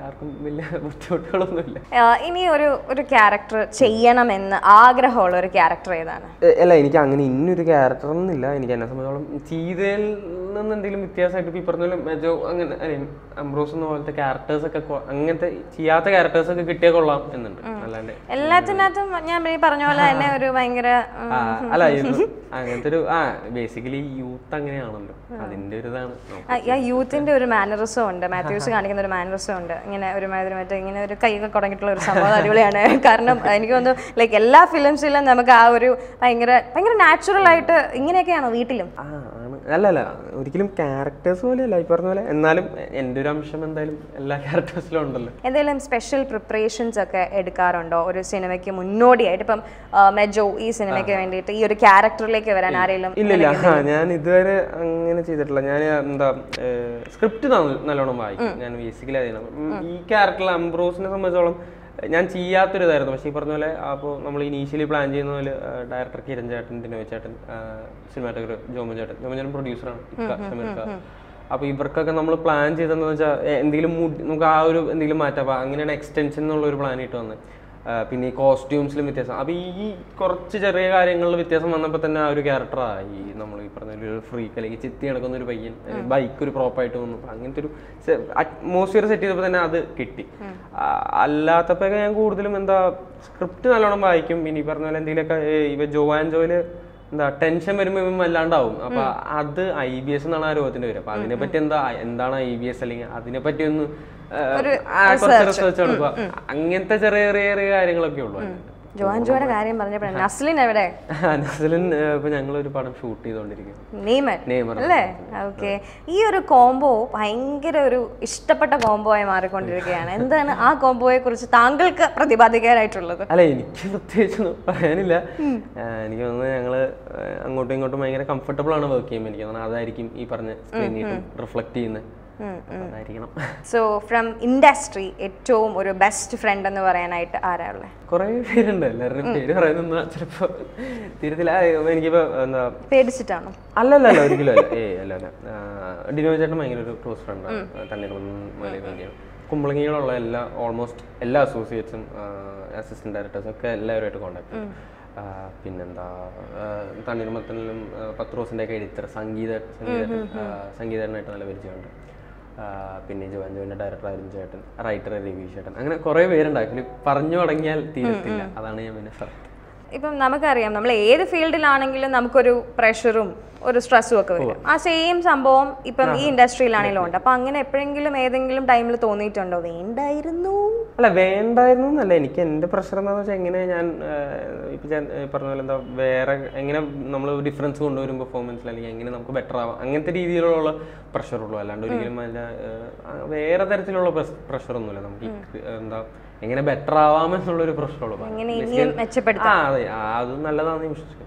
ആർക്കും വലിയ ബുദ്ധിമുട്ടുകളൊന്നുമില്ല ആ, ഇനി ഒരു ഒരു ക്യാരക്ടർ ചെയ്യണമെന്ന് ആഗ്രഹമുള്ള ഒരു ക്യാരക്ടർ ഏതാണ് എ- അല്ല എനിക്ക് അങ്ങനെ ഇന്നൊരു ക്യാരക്ടർ ഒന്നുമില്ല എനിക്ക് എന്നെ സംബന്ധിച്ചോളം ചെയ്തതിൽ നിന്ന് എന്തെങ്കിലും വ്യത്യാസമായിട്ട് ഇപ്പൊ ഈ പറഞ്ഞ പോലെ മെജോ അങ്ങനെ അല്ലെ അംബ്രോസ് എന്ന പോലത്തെ ക്യാരക്ടേഴ്സ് ഒക്കെ കൊ- അങ്ങനത്തെ ചെയ്യാത്ത ക്യാരക്ടേഴ്സ് ഒക്കെ കിട്ടിയാൽ കൊള്ളാം എന്നുണ്ട് അല്ലാണ്ട് എല്ലാത്തിനകത്തും ഞാൻ ഈ പറഞ്ഞ പോലെ തന്നെ ഒരു ഭയങ്കര ഉം, ആ, അല്ല ഇത് അങ്ങനത്തെ ഒരു ആ ബേസിക്കലി യൂത്ത് അങ്ങനെയാണല്ലോ അതിന്റെ ഒരു ഇതാണ് ആ, ആ യൂത്തിന്റെ ഒരു മാനറിസം ഉണ്ട് മാത്യൂസ് കാണിക്കുന്ന ഒരു മാനറിസം ഉണ്ട് ഇങ്ങനെ ഒരു മാതിരി മറ്റേ ഇങ്ങനെ ഒരു കൈയൊക്കെ തുടങ്ങിയിട്ടുള്ള ഒരു സംഭവം അടിപൊളിയാണ് കാരണം എനിക്ക് തോന്നുന്നു ലൈക്ക് എല്ലാ ഫിലിംസിലും നമുക്ക് ആ ഒരു ഭയങ്കര ഭയങ്കര നാച്ചുറൽ ആയിട്ട് ഇങ്ങനെയൊക്കെയാണോ വീട്ടിലും ആ ആണ് അല്ല അല്ല ഒരിക്കലും ക്യാരക്ടേഴ്സ് പോലെയല്ല ഈ പറഞ്ഞ പോലെ എന്നാലും എൻ്റെ ഒരു അംശം എന്തായാലും എല്ലാ ക്യാരക്ടേഴ്സിലും ഉണ്ടല്ലോ എന്തെങ്കിലും സ്പെഷ്യൽ പ്രിപ്പറേഷൻസ് ഒക്കെ എടുക്കാറുണ്ടോ ഒരു സിനിമയ്ക്ക് മുന്നോടിയായിട്ട് ഇപ്പം ആ, മെജോ ഈ സിനിമയ്ക്ക് വേണ്ടിയിട്ട് ഈ ഒരു ക്യാരക്ടറിലേക്ക് വരാൻ ആരെങ്കിലും ഇല്ല ഇല്ല ആ, ഞാൻ ഇതുവരെ അങ്ങനെ ചെയ്തിട്ടില്ല ഞാൻ എന്താ സ്ക്രിപ്റ്റ് നല്ലോണം വായിക്കും ഞാൻ ബേസിക്കലി അതിനാണ് ഈ ക്യാരക്ടറിൽ അംബ്രോസിനെ സംബന്ധിച്ചോളം ഞാൻ ചെയ്യാത്തൊരു ഇതായിരുന്നു പക്ഷേ ഈ പറഞ്ഞ പോലെ അപ്പോൾ നമ്മൾ ഇനീഷ്യലി പ്ലാൻ ചെയ്യുന്ന പോലെ ഡയറക്ടർ കിരൺ ചേട്ടൻ ദിനോയ് ചേട്ടൻ സിനിമാറ്റോഗ്രാഫർ ജോമൻ ചേട്ടൻ ജോമൻ ചേട്ടൻ പ്രൊഡ്യൂസറാണ് ഷമീർക്ക അപ്പോൾ ഇവർക്കൊക്കെ നമ്മൾ പ്ലാൻ ചെയ്തതെന്ന് വെച്ചാൽ എന്തെങ്കിലും mood- നമുക്ക് ആ ഒരു എന്തെങ്കിലും മാറ്റാം അപ്പോൾ അങ്ങനെയാണ് എക്സ്റ്റൻഷൻ എന്നുള്ള ഒരു പ്ലാൻ ഇട്ട് വന്നത് ആ, പിന്നെ ഈ കോസ്റ്റ്യൂംസിലും വ്യത്യാസം അപ്പോൾ ഈ കുറച്ച് ചെറിയ കാര്യങ്ങളിൽ വ്യത്യാസം വന്നപ്പോൾ തന്നെ ആ ഒരു ക്യാരക്ടറായി നമ്മൾ ഈ പറഞ്ഞ ഒരു ഫ്രീക്ക് അല്ലെങ്കിൽ ചെത്തി നടക്കുന്ന ഒരു പയ്യൻ ബൈക്ക് ഒരു പ്രോപ്പായിട്ട് വന്നു അപ്പൊ അങ്ങനത്തെ ഒരു അറ്റ്മോസ്ഫിയർ സെറ്റ് ചെയ്തപ്പോൾ തന്നെ അത് കിട്ടി ആ, അല്ലാത്തപ്പോഴൊക്കെ ഞാൻ കൂടുതലും എന്താ സ്ക്രിപ്റ്റ് നല്ലോണം വായിക്കും പിന്നെ ഈ പറഞ്ഞ പോലെ എന്തെങ്കിലുമൊക്കെ ഏ, ഇവ ജോ ആൻഡ് ജോയില് എന്താ ടെൻഷൻ വരുമ്പോൾ ഇവൻ വല്ലാണ്ടാവും അപ്പൊ അത് ഐ ബി എസ് എന്നാണ് ആ രോഗത്തിന്റെ പേര് അപ്പൊ അതിനെപ്പറ്റി എന്താ എന്താണ് ഐ ബി എസ് അല്ലെങ്കിൽ അതിനെപ്പറ്റി ഒന്ന് ആ, ആ, കുറച്ച് റിസർച്ച് എടുക്കുക അങ്ങനത്തെ ചെറിയ ചെറിയ ചെറിയ കാര്യങ്ങളൊക്കെ ഉള്ളു അതിനകത്ത്. ജോൻ ജോയുടെ കാര്യം പറഞ്ഞപ്പോഴാണ് നസ്ലിൻ എവിടെ നസലിൻ ഏ, ഇപ്പൊ ഞങ്ങൾ ഒരു പടം ഷൂട്ട് ചെയ്തോണ്ടിരിക്കും നെയ്മർ നെയ്മർ അല്ലേ ഓക്കെ ഈ ഒരു കോംബോ ഭയങ്കര ഒരു ഇഷ്ടപ്പെട്ട കോംബോ ആയി മാറിക്കൊണ്ടിരിക്കുകയാണ് എന്താണ് ആ കോംബോയെ കുറിച്ച് താങ്കൾക്ക് പ്രതിപാദിക്കാനായിട്ടുള്ളത് അല്ല എനിക്ക് പ്രത്യേകിച്ചൊന്നും പറയാനില്ല ആ, എനിക്ക് തോന്നുന്നത് ഞങ്ങള് ആ, അങ്ങോട്ടും ഇങ്ങോട്ടും ഭയങ്കര കംഫർട്ടബിൾ ആണ് വർക്ക് ചെയ്യുമ്പോൾ എനിക്ക് തോന്നുന്നത് അതായിരിക്കും ഈ പറഞ്ഞ സ്ക്രീനിൽ റിഫ്ലക്ട് ചെയ്യുന്നത് അതായിരിക്കണം സോ ഫ്രം ഇൻഡസ്ട്രി ഏറ്റവും ഒരു ബെസ്റ്റ് ഫ്രണ്ട് എന്ന് പറയാനായിട്ട് ആരാ ഉള്ളത് കുറേ പേരുണ്ട് എല്ലാവരുടെയും പേര് പറയുന്ന ചിലപ്പോ തീരത്തില്ല ആ, എനിക്കിപ്പോ എന്താ പേടിച്ചിട്ടാണോ അല്ലല്ല അല്ല ഒരിക്കലും അല്ല ഏ അല്ല അല്ല ആ, ഡിനോ ചേട്ടൻ ഭയങ്കര ഒരു ക്ലോസ് ഫ്രണ്ടാണ് തന്നെ വേണ്ടിയാണ് കുമ്പളങ്ങിയിലുള്ള എല്ലാ ഓൾമോസ്റ്റ് എല്ലാ അസോസിയേറ്റ്സും അസിസ്റ്റന്റ് ഡയറക്ടേഴ്സും ഒക്കെ എല്ലാവരുമായിട്ട് കോണ്ടാക്ട് ചെയ്യും ആ, പിന്നെന്താ ആ, തണ്ണീർമത്തനിലും ആ, പത്ത് റോസിൻ്റെ ഒക്കെ എഡിറ്റർ സംഗീത സംഗീത സംഗീതനായിട്ട് നല്ല പരിചയമുണ്ട് ആ, പിന്നെ ജോൻ ജോൻ്റെ ഡയറക്ടർ അരുൺ ചേട്ടൻ റൈറ്റർ രവി ചേട്ടൻ അങ്ങനെ കുറേ പേരുണ്ട് ആക്ച്വലി പറഞ്ഞു തുടങ്ങിയാൽ തീരത്തില്ല അതാണ് ഞാൻ പിന്നെ പറഞ്ഞത് ഇപ്പം നമുക്കറിയാം നമ്മൾ ഏത് ഫീൽഡിലാണെങ്കിലും നമുക്കൊരു പ്രഷറും ഒരു സ്ട്രെസ്സും ഒക്കെ വരും ആ സെയിം സംഭവം ഇപ്പം ഈ ഇൻഡസ്ട്രിയിലാണെങ്കിലും ഉണ്ട് അപ്പം അങ്ങനെ എപ്പോഴെങ്കിലും ഏതെങ്കിലും ടൈമിൽ തോന്നിയിട്ടുണ്ടോ വേണ്ടായിരുന്നു അല്ല വേണ്ടായിരുന്നു എന്നല്ല എനിക്ക് എൻ്റെ പ്രഷർ എന്താണെന്ന് വെച്ചാൽ എങ്ങനെ ഞാൻ ഇപ്പം ഞാൻ ഈ പറഞ്ഞ പോലെ എന്താ വേറെ എങ്ങനെ നമ്മൾ ഡിഫറൻസ് കൊണ്ടുവരും പെർഫോമൻസിൽ അല്ലെങ്കിൽ എങ്ങനെ നമുക്ക് ബെറ്റർ ആവാം അങ്ങനത്തെ രീതിയിലുള്ള പ്രഷറുള്ളൂ അല്ലാണ്ട് ഒരിക്കലും അതിൻ്റെ ആ, വേറെ തരത്തിലുള്ള പ്രഷറൊന്നുമില്ല നമുക്ക് ഈ, എന്താ എങ്ങനെ ബെറ്റർ ആവാമെന്നുള്ളൊരു പ്രഷറുള്ളൂ എങ്ങനെ ഇനിയും മെച്ചപ്പെടുത്താം ആ അതെ ആ, അത് നല്ലതാണെന്ന് ഞാൻ വിശ്വസിക്കുന്നു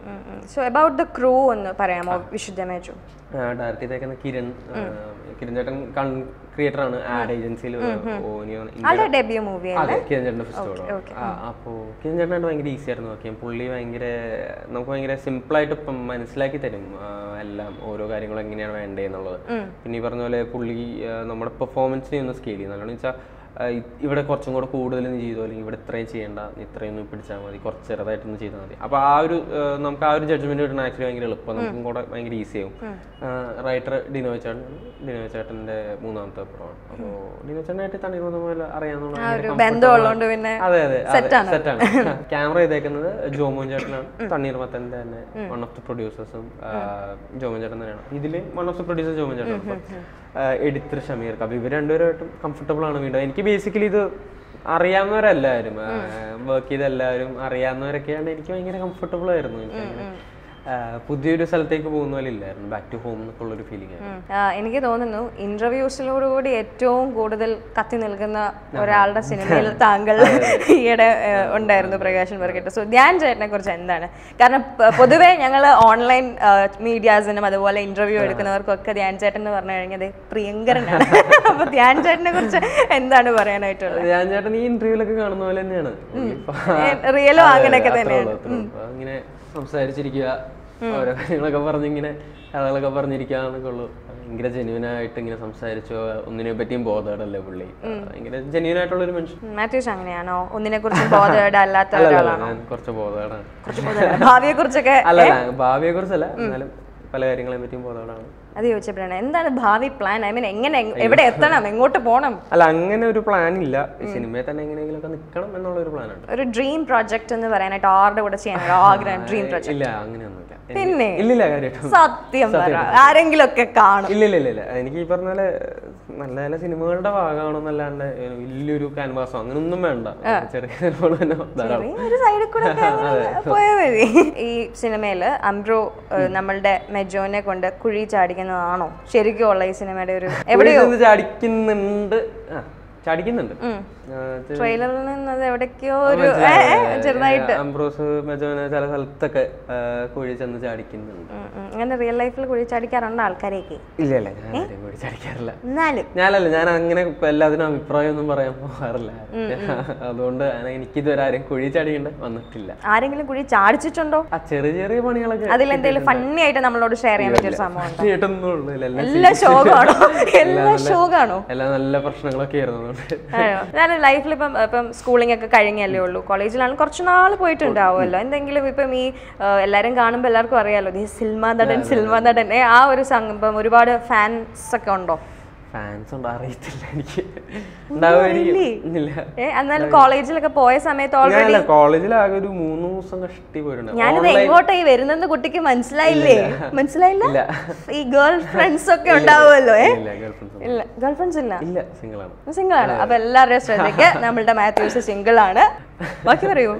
സോ അബൌട്ട് ദ ക്രൂ ഒന്ന് പറയാമോ വിശുദ്ധ മേജു ഡയറക്റ്റ് ചെയ്തേക്കുന്ന കിരൺ ആ, കിരൺ ചേട്ടൻ ക്രിയേറ്റർ ആണ് ആഡ് ഏജൻസിയിൽ ആളുടെ ഡെബ്യൂ മൂവി അതെ കിരൺ ചേട്ടൻ്റെ ഫസ്റ്റ് അപ്പോൾ കിരൺ ചേട്ടനായിട്ട് ഭയങ്കര ഈസി ആയിരുന്നു നോക്കിയാൽ പുള്ളി ഭയങ്കര നമുക്ക് ഭയങ്കര സിമ്പിളായിട്ട് ഇപ്പം മനസ്സിലാക്കി തരും ആ, എല്ലാം ഓരോ കാര്യങ്ങളും എങ്ങനെയാണ് വേണ്ടത് എന്നുള്ളത് പിന്നെ ഈ പറഞ്ഞ പോലെ പുള്ളി ആ, നമ്മുടെ പെർഫോമൻസിനെ ഒന്ന് സ്കെയിൽ ചെയ്യുന്നത് കാരണം വെച്ചാൽ ഇവിടെ കുറച്ചും കൂടെ കൂടുതൽ നീ ചെയ്തോ അല്ലെങ്കിൽ ഇവിടെ ഇത്രയും ചെയ്യേണ്ട നീ ഇത്രയും ഒന്ന് പിടിച്ചാൽ മതി കുറച്ച് ചെറുതായിട്ടൊന്ന് ചെയ്താൽ മതി അപ്പോൾ ആ ഒരു ആ, നമുക്ക് ആ ഒരു ജഡ്ജ്മെന്റ് കിട്ടുന്ന ആക്ച്വലി ഭയങ്കര എളുപ്പം നമുക്കും കൂടെ ഭയങ്കര ഈസി ആവും റൈറ്റർ ഡിനോയ് ചേട്ടൻ ഡിനോയ് ചേട്ടൻ്റെ മൂന്നാമത്തെ പടമാണ് അപ്പോൾ ഡിനോയ് ചേട്ടനായിട്ട് തണ്ണീർ പോലെ അറിയാവുന്ന ഭയങ്കര comfortable ബന്ധമുള്ളതുകൊണ്ട് പിന്നെ അതെ അതെ സെറ്റാണ് ക്യാമറ ചെയ്തേക്കുന്നത് ജോമോൻ ചേട്ടനാണ് തണ്ണീർമത്തന്റെ തന്നെ വൺ ഓഫ് ദി പ്രൊഡ്യൂസേഴ്സും ജോമോൻ ചേട്ടൻ തന്നെയാണ് ഇതില് one of the producers Jomon ചേട്ടൻ എഡിറ്റർ ഷമീർ അപ്പൊ ഇവർ രണ്ടുപേരുമായിട്ടും കംഫർട്ടബിൾ ആണ് വീണ്ടും എനിക്ക് ബേസിക്കലി ഇത് അറിയാവുന്നവരെല്ലാവരും വർക്ക് ചെയ്ത എല്ലാവരും അറിയാവുന്നവരൊക്കെയാണ് എനിക്ക് ഭയങ്കര കംഫർട്ടബിൾ ആയിരുന്നു എനിക്ക് അങ്ങനെ, ആ, പുതിയൊരു സ്ഥലത്തേക്ക് പോകുന്ന പോലെ ഇല്ലായിരുന്നു ബാക്ക് ടു ഹോം എന്നൊക്കെ ഉള്ളൊരു ഫീലിംഗ് ആയിരുന്നു ആ, എനിക്ക് തോന്നുന്നു ഇന്റർവ്യൂസിലോടുകൂടി ഏറ്റവും കൂടുതൽ കത്തി നിൽക്കുന്ന ഒരാളുടെ സിനിമയിൽ താങ്കൾ ഈയിടെ ആ, ഉണ്ടായിരുന്നു പ്രകാശൻ വർക്കിട്ട് സോ ധ്യാൻ ചേട്ടനെ കുറിച്ച് എന്താണ് കാരണം പ- പൊതുവെ ഞങ്ങൾ ഓൺലൈൻ മീഡിയാസിനും അതുപോലെ ഇന്റർവ്യൂ എടുക്കുന്നവർക്കൊക്കെ ധ്യാൻ ചേട്ടൻ എന്ന് പറഞ്ഞു കഴിഞ്ഞാൽ പ്രിയങ്കരനാണ് അപ്പൊ ധ്യാൻ ചേട്ടനെ കുറിച്ച് എന്താണ് പറയാനായിട്ടുള്ളത് ഞാൻ ചേട്ടൻ ഈ ഇന്റർവ്യൂലൊക്കെ കാണുന്ന പോലെ തന്നെയാണ് പുള്ളി ഇപ്പൊ- റിയലും അതെ, അങ്ങനെയൊക്കെ അത്രേ തന്നെയാണ് ഉള്ളൂ, അത്രേ ഉള്ളൂ. അപ്പൊ അങ്ങനെ സംസാരിച്ചിരിക്കുക ഓരോ കാര്യങ്ങളൊക്കെ പറഞ്ഞിങ്ങനെ കഥകളൊക്കെ പറഞ്ഞിരിക്കാന്നൊക്കെ ഉള്ളു ഭയങ്കര ജെന്യൂൻ ആയിട്ട് ഇങ്ങനെ സംസാരിച്ചോ ഒന്നിനെ പറ്റിയും ബോധമല്ലേ പുള്ളി ഭയങ്കര ജെന്യൂൻ ആയിട്ടുള്ള ഒരു മനുഷ്യൻ മാത്യൂസ് അങ്ങനെയാണോ ഒന്നിനെ കുറിച്ച് ബോധേഡ് അല്ലാത്ത അല്ല ഒരാളാണോ ഞാൻ കുറച്ച് ബോധമാണ് ഭാവിയെ കുറിച്ചൊക്കെ അല്ല ഭാവിയെ കുറിച്ചല്ല എന്നാലും പല കാര്യങ്ങളെ പറ്റിയും ബോധമാണ് അത് ചോദിച്ചപ്പോഴാണ് എന്താണ് ഭാവി പ്ലാൻ ഐ മീൻ എങ്ങനെ എവിടെ എത്തണം എങ്ങോട്ട് പോകണം അല്ല അങ്ങനെ ഒരു പ്ലാൻ ഇല്ല ഈ സിനിമയിൽ തന്നെ എങ്ങനെയെങ്കിലും ഒക്കെ നിൽക്കണം എന്നുള്ള ഒരു പ്ലാൻ ഉണ്ട് ഒരു ഡ്രീം പ്രോജക്റ്റ് എന്ന് പറയാനായിട്ട് ആരുടെ കൂടെ ചെയ്യാൻ ഒരു ആഗ്രഹം ഡ്രീം പ്രോജക്റ്റ് ഇല്ല അങ്ങനെയൊന്നുമില്ല എനിക്ക് പിന്നെ? ഇല്ലില്ല കാര്യമായിട്ടും സത്യം പറ ആരെങ്കിലും ഒക്കെ കാണും ഇല്ല ഇല്ല ഇല്ല ഇല്ല എനിക്ക് ഈ പറഞ്ഞ പോലെ നല്ല നല്ല സിനിമകളുടെ ഭാഗമാണെന്നല്ലാണ്ട് ഒരു വലിയൊരു ക്യാൻവാസോ അങ്ങനൊന്നും വേണ്ട ചെറിയ സിനിമകൾ തന്നെ ധാരാളം ഈ ഒരു സൈഡിൽ കൂടെ ഒക്കെ അങ്ങനെ പോയാൽ മതി ഈ സിനിമയില് അംബ്രോ ഏഹ്, നമ്മളുടെ മെജോനെ കൊണ്ട് കുഴി ചാടിക്കുന്നതാണോ ശരിക്കും ഉള്ള ഈ സിനിമയുടെ ഒരു എവിടെയോ ചെന്ന് ചാടിക്കുന്നുണ്ട് ആ ചാടിക്കുന്നുണ്ട് ആ, ചെ- ട്രെയിലറിൽ നിന്ന് അത് എവിടേക്കോ ഒരു ഏ, ഏ, ചെറുതായിട്ട് അംബ്രോസ് മെജോന ചില സ്ഥലത്തൊക്കെ ആ, കുഴി ചെന്ന് ചാടിക്കുന്നുണ്ട് ഉം, ഉം. അങ്ങനെ റിയൽ ലൈഫിൽ കുഴി ചാടിക്കാറുണ്ടോ ആൾക്കാരെയൊക്കെ ഇല്ല ഇല്ല ഞാൻ ആരെയും കുഴി ചാടിക്കാറില്ല എന്നാലും ഞാനല്ല ഞാൻ അങ്ങനെ ഇപ്പൊ എല്ലാത്തിനും അഭിപ്രായം ഒന്നും പറയാൻ പോകാറില്ല അതുകൊണ്ട് ഞാൻ എനിക്കിതുവരെ ആരെയും കുഴി ചാടിക്കേണ്ട വന്നിട്ടില്ല ആരെങ്കിലും കുഴി ചാടിച്ചിട്ടുണ്ടോ ആ ചെറിയ ചെറിയ പണികളൊക്കെ അതിലെന്തെങ്കിലും ഫണ്ണി ആയിട്ട് നമ്മളോട് ഷെയർ ചെയ്യാൻ പറ്റിയ ഒരു സംഭവം ഉണ്ടോ കേട്ടൊന്നും ഉള്ളൂ എല്ലാം എല്ലാ ശോകമാണോ എല്ലാ ശോകമാണോ എല്ലാം നല്ല പ്രശ്നങ്ങളൊക്കെ ആയിരുന്നു അതുകൊണ്ട് ആണോ ഞാൻ ലൈഫിൽ ഇപ്പം ഇപ്പം സ്കൂളിംഗ് ഒക്കെ കഴിഞ്ഞല്ലേ ഉള്ളൂ കോളേജിലാണ് കുറച്ച് നാൾ പോയിട്ടുണ്ടാവുമല്ലോ എന്തെങ്കിലും ഇപ്പം ഈ ആ, എല്ലാവരും കാണുമ്പോൾ എല്ലാവർക്കും അറിയാലോ ഈ സിൽമ നടൻ സിൽമ നടൻ ഏ, ആ ഒരു സംഭവം ഒരുപാട് ഫാൻസ് ഒക്കെ ഉണ്ടോ ഫാൻസ് ഉണ്ടോ അറിയത്തില്ല എനിക്ക് ഉണ്ടാവുമായിരിക്കും ഇല്ല ഏ എന്നാലും കോളേജിലൊക്കെ പോയ സമയത്ത് ഓൾറെഡി ഞാനല്ല കോളേജിൽ ആകെ ഒരു മൂന്ന് ദിവസം കഷ്ടി പോയിട്ടുണ്ട് ഞാനിത് എങ്ങോട്ടാ ഈ വരുന്നെന്ന് കുട്ടിക്ക് മനസ്സിലായില്ലേ മനസ്സിലായില്ല ഇല്ല. ഈ ഗേൾ ഫ്രണ്ട്സ് ഒക്കെ ഉണ്ടാവുമല്ലോ ഏ ഇല്ല ഗേൾ ഫ്രണ്ട്സ് ഇല്ല ഗേൾ ഫ്രണ്ട്സ് ഇല്ല ഇല്ല സിംഗിൾ ആണ് സിംഗിൾ ആണ് അപ്പൊ എല്ലാവരുടെയും ശ്രദ്ധയ്ക്ക് നമ്മളുടെ മാത്യൂസ് സിംഗിൾ ആണ് ബാക്കി പറയൂ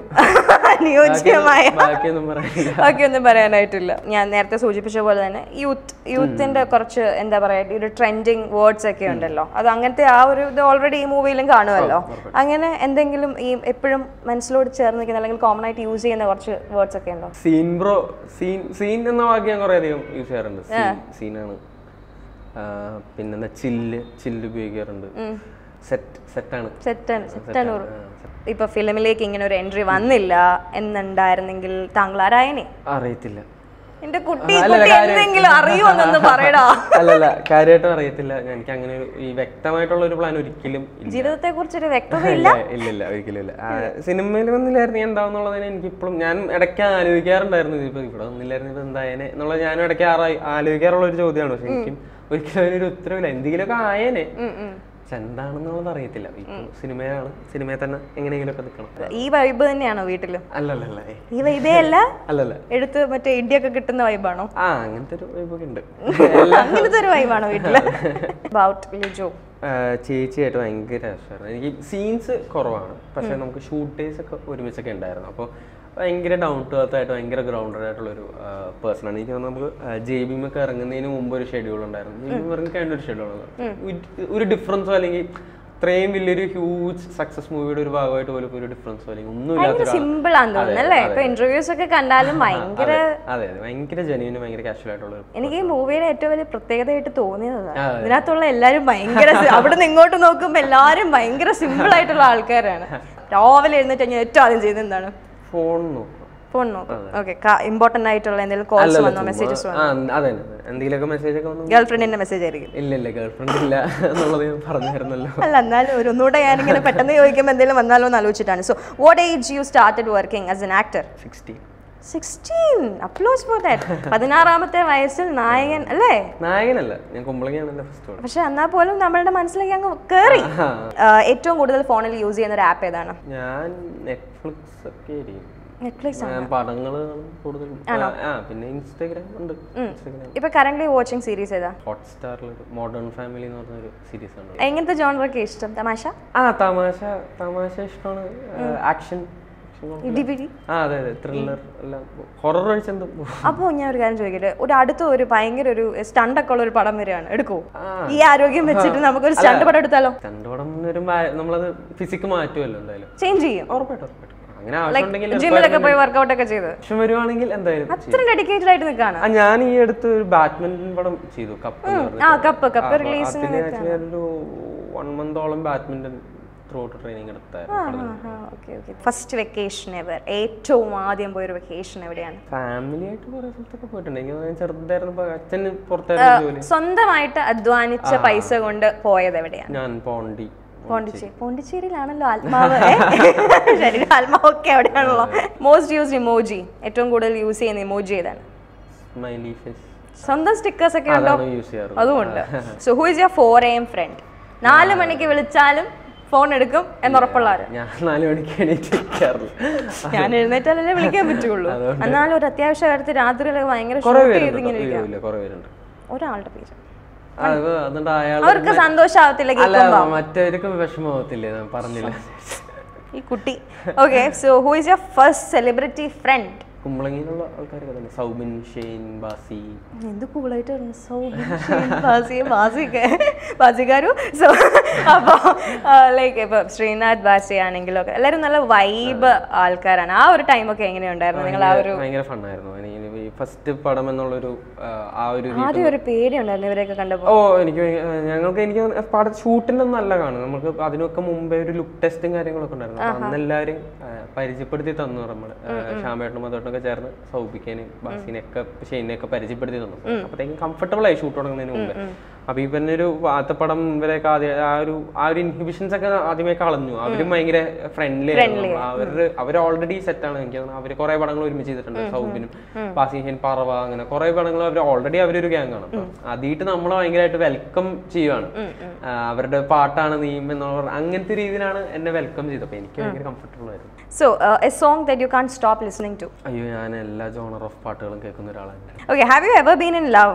അനുയോജ്യമായ ബാക്കിയൊന്നും പറയാനില്ല ബാക്കിയൊന്നും പറയാനായിട്ടില്ല ഞാൻ നേരത്തെ സൂചിപ്പിച്ച പോലെ തന്നെ യൂത്ത് യൂത്തിന്റെ കുറച്ച് എന്താ പറയാ ഈ ഒരു ട്രെൻഡിങ് വേർഡ്സ് ഒക്കെ ഉണ്ടല്ലോ അത് അങ്ങനത്തെ ആ ഒരു ഇത് ഓൾറെഡി ഈ മൂവിയിലും കാണുമല്ലോ അങ്ങനെ എന്തെങ്കിലും ഈ എപ്പോഴും മനസ്സിലോട് ചേർന്ന് നിൽക്കുന്ന അല്ലെങ്കിൽ കോമൺ ആയിട്ട് യൂസ് ചെയ്യുന്ന കുറച്ച് വേർഡ്സ് ഒക്കെ ഉണ്ടോ സീൻ ബ്രോ സീൻ സീൻ എന്ന വാക്ക് ഞാൻ കുറെ അധികം യൂസ് ചെയ്യാറുണ്ട് സീനാണ് പിന്നെന്താ ചില്ല് ചില്ല് ഉപയോഗിക്കാറുണ്ട് സെറ്റ് സെറ്റാണ് സെറ്റാണ് സെറ്റാണ് ഇപ്പൊ ഫിലിമിലേക്ക് ഇങ്ങനെ ഒരു എൻട്രി വന്നില്ല എന്നുണ്ടായിരുന്നെങ്കിൽ താങ്കൾ ആരായനെ അറിയത്തില്ല എന്റെ കുട്ടി അല്ല, കുട്ടി കാര്യം- എന്തെങ്കിലും അറിയുമെന്നൊന്ന് പറയടാ അല്ലല്ല കാര്യമായിട്ടും അറിയത്തില്ല ഞാൻ- എനിക്ക് അങ്ങനെ ഒരു ഈ വ്യക്തമായിട്ടുള്ള ഒരു പ്ലാൻ ഒരിക്കലും ഇല്ല ജീവിതത്തെ കുറിച്ചൊരു വ്യക്തത ഇല്ല ഇല്ല ഇല്ല ഒരിക്കലും ഇല്ല ആ, സിനിമയിൽ വന്നില്ലായിരുന്നു ഞാൻ എന്താവുന്നുള്ളതിന് എനിക്ക് ഇപ്പോഴും ഞാൻ ഇടയ്ക്ക് ആലോചിക്കാറുണ്ടായിരുന്നു ഇപ്പൊ ഇവിടെ വന്നില്ലായിരുന്നു ഇപ്പൊ എന്തായനെ എന്നുള്ളത് ഞാനും ഇടയ്ക്ക് ആറായി ആലോചിക്കാറുള്ള ഒരു ചോദ്യമാണ് പക്ഷെ എനിക്കും ഒരിക്കലും അതിനൊരു ഉത്തരവില്ല എന്തെങ്കിലുമൊക്കെ ആയേനെ പക്ഷെ എന്താണെന്നുള്ളത് അറിയത്തില്ല ഇപ്പൊ സിനിമയാണ് സിനിമയിൽ തന്നെ എങ്ങനെയെങ്കിലും ഒക്കെ നിൽക്കണം ഈ വൈബ് തന്നെയാണോ വീട്ടില് അല്ലല്ല ഏയ്. ഈ വൈബേ അല്ല അല്ലല്ല എടുത്ത് മറ്റേ ഇടിയൊക്കെ കിട്ടുന്ന വൈബാണോ ആ അങ്ങനത്തെ ഒരു വൈബൊക്കെ ഉണ്ട് അങ്ങനത്തെ ഒരു വൈബാണോ വീട്ടില് അബൌട്ട് ലിജോ ആ, ചേച്ചിയായിട്ട് ഭയങ്കര രസമായിരുന്നു എനിക്ക് സീൻസ് കുറവാണ് പക്ഷെ നമുക്ക് ഷൂട്ട് ഡേയ്സ് ഒക്കെ ഒരുമിച്ചൊക്കെ ഉണ്ടായിരുന്നു അപ്പോൾ ഭയങ്കര ഡൗൺ ടു എർത്ത് ആയിട്ട് ഭയങ്കര ഗ്രൗണ്ടഡ് ആയിട്ടുള്ള ഒരു പേഴ്സൺ ആണ് എനിക്ക് തോന്നുന്നു നമുക്ക് ജെ ബി ഒക്കെ ഇറങ്ങുന്നതിന് മുമ്പ് ഒരു ഷെഡ്യൂൾ ഉണ്ടായിരുന്നു ജെ ബി ഇറങ്ങി കഴിഞ്ഞ ഒരു ഷെഡ്യൂൾ ഒരു ഡിഫറൻസോ അല്ലെങ്കിൽ ഇത്രയും വലിയൊരു ഹ്യൂജ് സക്സസ് മൂവിയുടെ ഒരു ഭാഗമായിട്ട് പോലും ഒരു ഡിഫറൻസോ അല്ലെങ്കിൽ ഒന്നും ഭയങ്കര ഇല്ലാത്തൊരു സിമ്പിൾ ആണെന്ന് തോന്നുന്നു അല്ലേ ഇപ്പൊ ഇന്റർവ്യൂസ് ഒക്കെ കണ്ടാലും ഭയങ്കര അതെ അതെ ഭയങ്കര ജെന്യൂന് ഭയങ്കര കാഷ്വൽ ആയിട്ടുള്ള ഒരു എനിക്ക് ഈ മൂവിയുടെ ഏറ്റവും വലിയ പ്രത്യേകതയായിട്ട് തോന്നിയത് ആ, അതെ. ഇതിനകത്തുള്ള എല്ലാരും ഭയങ്കര si- അവിടെ നിന്ന് ഇങ്ങോട്ട് നോക്കുമ്പോ എല്ലാരും ഭയങ്കര സിമ്പിൾ ആയിട്ടുള്ള ആൾക്കാരാണ് രാവിലെ എഴുന്നേറ്റ് കഴിഞ്ഞാൽ ഏറ്റവും ആദ്യം ചെയ്യുന്നത് എന്താണ് ഫോൺ നോക്കും ഫോൺ നോക്കും ഓക്കെ ഇമ്പോർട്ടന്റ് ആയിട്ടുള്ള എന്തെങ്കിലും കോൾസ് അല്ലല്ല, വന്നോ ചുമ്മാ- മെസ്സേജസ് വന്നോ ആ അതെ അതെ. എന്തെങ്കിലുമൊക്കെ മെസ്സേജ് ഒക്കെ വന്നു ഗേൾ ഫ്രണ്ടിന്റെ മെസ്സേജ് ആയിരിക്കും ഇല്ല ഇല്ല ഗേൾഫ്രണ്ട് ഇല്ല എന്നുള്ളത് ഞാൻ പറഞ്ഞായിരുന്നല്ലോ അല്ല എന്നാലും ഒരു ഒന്നുകൂടെ ഞാനിങ്ങനെ പെട്ടെന്ന് ചോദിക്കുമ്പോൾ എന്തെങ്കിലും വന്നാലോ എന്ന് ആലോചിച്ചിട്ടാണ് so what age you started working as an actor sixteen sixteen applause for that പതിനാറാമത്തെ വയസ്സിൽ നായകൻ അല്ലേ നായകനല്ല ഞാൻ കുമ്പളങ്ങിയാണ് എൻ്റെ ഫസ്റ്റ് ഓർഡർ പക്ഷെ എന്നാൽ പോലും നമ്മളുടെ മനസ്സിലേക്ക് അങ്ങ് കയറി ഏറ്റവും കൂടുതൽ ഫോണിൽ യൂസ് ചെയ്യുന്ന ഒരു ആപ്പ് ഏതാണ് ഞാൻ നെറ്റ്ഫ്ലിക്സ് ഒക്കെ ആയിരിക്കും നെറ്റ്ഫ്ലിക്സ് ഞാൻ പടങ്ങൾ കൂടുതലും ആ പിന്നെ ഇൻസ്റ്റാഗ്രാം ഉണ്ട് ഇൻസ്റ്റാഗ്രാം ഇപ്പൊ കറന്റ് വാച്ചിങ് സീരീസ് ഏതാ ഹോട്ട്സ്റ്റാറിലൊരു മോഡേൺ ഫാമിലി എന്ന് പറഞ്ഞൊരു സീരീസ് ആണ് എങ്ങനത്തെ ജോണറൊക്കെ ഇഷ്ടം തമാശ ആ തമാശ തമാശ ഇഷ്ടമാണ് ആക്ഷൻ ഇടിപിടി ആ അതെ അതെ ത്രില്ലർ എല്ലാം ഹൊറർ ഒഴിച്ചെന്തും അപ്പോൾ ഞാൻ ഒരു കാര്യം ചോദിക്കട്ടെ ഒരു അടുത്ത ഒരു ഭയങ്കര ഒരു സ്റ്റണ്ട് ഒക്കെ ഉള്ള ഒരു പടം വരികയാണ് എടുക്കൂ ആ. ഈ ആരോഗ്യം വെച്ചിട്ട് നമുക്കൊരു സ്റ്റണ്ട് പടം എടുത്താലോ രണ്ടോടം വരുമ്പോ നമ്മളത് ഫിസിക്ക് മാറ്റുമല്ലോ എന്തായാലും ചേഞ്ച് ചെയ്യും ഉറപ്പായിട്ടും ഉറപ്പായിട്ടും അങ്ങനെ ആവശ്യമുണ്ടെങ്കിൽ ജിമ്മിലൊക്കെ പോയി വർക്കൗട്ട് ഒക്കെ ചെയ്ത് ആവശ്യം വരുവാണെങ്കിൽ എന്തായാലും അത്ര ഡെഡിക്കേറ്റഡ് ആയിട്ട് നിൽക്കാണ് ആ ഞാൻ ഈ അടുത്ത് ഒരു ബാഡ്മിന്റൺ പടം ചെയ്തു കപ്പ് ആ കപ്പ് കപ്പ് റിലീസ് അതിന് ആക്ച്വലി ഒരു വൺ മന്തോളം ബാഡ്മിന്റൺ ത്രൂ ഔട്ട് ട്രെയിനിങ് എടുത്തായിരുന്നു okay okay first vacation ever ഏറ്റവും ആദ്യം പോയൊരു വെക്കേഷൻ എവിടെയാണ് ഫാമിലി ആയിട്ട് കുറെ സ്ഥലത്തൊക്കെ പോയിട്ടുണ്ട് എനിക്ക് തോന്നുന്നു ഞാൻ ചെറുതായിരുന്നപ്പോ അച്ഛന് പുറത്തായിരുന്നു ജോലി സ്വന്തമായിട്ട് അധ്വാനിച്ച പൈസ കൊണ്ട് പോയത് എവിടെയാണ് ഞാൻ പോണ്ടി പോണ്ടിച്ചേരി പോണ്ടിച്ചേരിയിലാണല്ലോ ആത്മാവ് ഏ? ശരി ആത്മാവ് ഒക്കെ അവിടെയാണല്ലോ മോസ്റ്റ് യൂസ്ഡ് ഇമോജി ഏറ്റവും കൂടുതൽ യൂസ് ചെയ്യുന്ന ഇമോജി ഏതാണ് സ്മൈലി ഫേസ് സ്വന്തം സ്റ്റിക്കേഴ്സ് ഒക്കെ ഉണ്ടോ അതാണ് യൂസ് ചെയ്യാറ് അതുമുണ്ട് so who is your four AM friend നാല് മണിക്ക് വിളിച്ചാലും ഫോൺ എടുക്കും എന്നുറപ്പുള്ളവര് ഞാൻ നാല് മണിക്ക് എണീറ്റിരിക്കാറില്ല ഞാൻ എഴുന്നേറ്റാലല്ലേ വിളിക്കാൻ പറ്റുള്ളൂ എന്നാലും ഒരു അത്യാവശ്യ കാര്യത്തിൽ രാത്രിയിലൊക്കെ ഭയങ്കര കുറെ ഷൂട്ട് ചെയ്ത് പേരുണ്ട് ഇങ്ങനെ കേട്ടോ. ഇരിക്കാം ഇല്ല, കുറെ പേരുണ്ട് ഒരാളുടെ പേര് അത് എന്നിട്ട് അയാൾ അവർക്ക് സന്തോഷാവത്തില്ല അല്ല കേൾക്കുമ്പോ മറ്റവർക്ക് വിഷമാവത്തില്ലേ ഞാൻ പറഞ്ഞില്ല ഈ കുട്ടി okay so who is your first celebrity friend കുമ്പളങ്ങിയിലുള്ള ആൾക്കാരൊക്കെ തന്നെ സൗബിൻ ഷെയ്ൻ ബാസി എന്ത് കൂളായിട്ട് പറഞ്ഞു സൗബിൻ ഷെയ്ൻ ബാസി ബാസിക്ക് ബാസിക്കാരു സോ അപ്പോൾ ലൈക്ക് ഇപ്പോൾ ശ്രീനാഥ് ബാസി ആണെങ്കിലും ഒക്കെ എല്ലാവരും നല്ല വൈബ് ആൾക്കാരാണ് ആ ഒരു ടൈമൊക്കെ എങ്ങനെയുണ്ടായിരുന്നു നിങ്ങൾ ആ ഒരു ഭയങ്കര ഫണ്ണായിരുന്നു എനിക്ക് ഈ ഫസ്റ്റ് പടം എന്നുള്ളൊരു ആ, ആ ഒരു രീതി- ആദ്യം ഒരു പേടിയുണ്ടായിരുന്നു ഇവരെയൊക്കെ കണ്ടപ്പോൾ ഓ എനിക്ക് ഭയങ്കര- ആ, ഞങ്ങൾക്ക് എനിക്ക് തോന്നുന്നു പട ഷൂട്ടിന്റെ ഒന്നും അല്ല കാണും നമുക്ക് അതിനൊക്കെ മുമ്പേ ഒരു ലുക്ക് ടെസ്റ്റും കാര്യങ്ങളൊക്കെ ഉണ്ടായിരുന്നു അപ്പൊ അന്ന് എല്ലാവരും ആ, പരിചയപ്പെടുത്തി തന്നു നമ്മള് ഷാമേട്ടനും മതോട്ടനൊക്കെ ചേർന്ന് സൗബിക്കാനും ബാസിനെയൊക്കെ ഷെയ്നെയൊക്കെ പരിചയപ്പെടുത്തി തന്നു അപ്പത്തേക്കും കംഫർട്ടബിൾ ആയി ഷൂട്ട് തുടങ്ങുന്നതിന് മുമ്പേ അപ്പൊ ഈ പിന്നെ ഒരു വാത്തപ്പടം ഇവരെയൊക്കെ ആദ്യം ആ ഒരു ആ ഒരു ഇൻഹിബിഷൻസ് ഒക്കെ ആദ്യമേ കളഞ്ഞു അവരും ഭയങ്കര ഫ്രണ്ട്ലി ആയിരുന്നു അവര് അവർ ഓൾറെഡി സെറ്റ് ആണ് എനിക്ക് തോന്നുന്നു അവര് കുറെ പടങ്ങൾ ഒരുമിച്ച് ചെയ്തിട്ടുണ്ട് സൗബിനും ബാസിഹൻ പറവ അങ്ങനെ കുറെ പടങ്ങൾ അവർ ഓൾറെഡി അവരൊരു ഗ്യാങ് ആണ് അപ്പൊ അതിയിട്ട് നമ്മളെ ഭയങ്കരമായിട്ട് വെൽക്കം ചെയ്യുവാണ് ആ, അവരുടെ പാട്ടാണ് നീ എന്നുള്ള പറഞ്ഞ- അങ്ങനത്തെ രീതിയിലാണ് എന്നെ വെൽക്കം ചെയ്തത് അപ്പൊ എനിക്ക് ഭയങ്കര കംഫർട്ടബിൾ ആയിരുന്നു so a song that you can't stop listening to അയ്യോ ഞാൻ എല്ലാ ജോണർ ഓഫ് പാട്ടുകളും കേൾക്കുന്ന ഒരാളാണ് okay have you ever been in love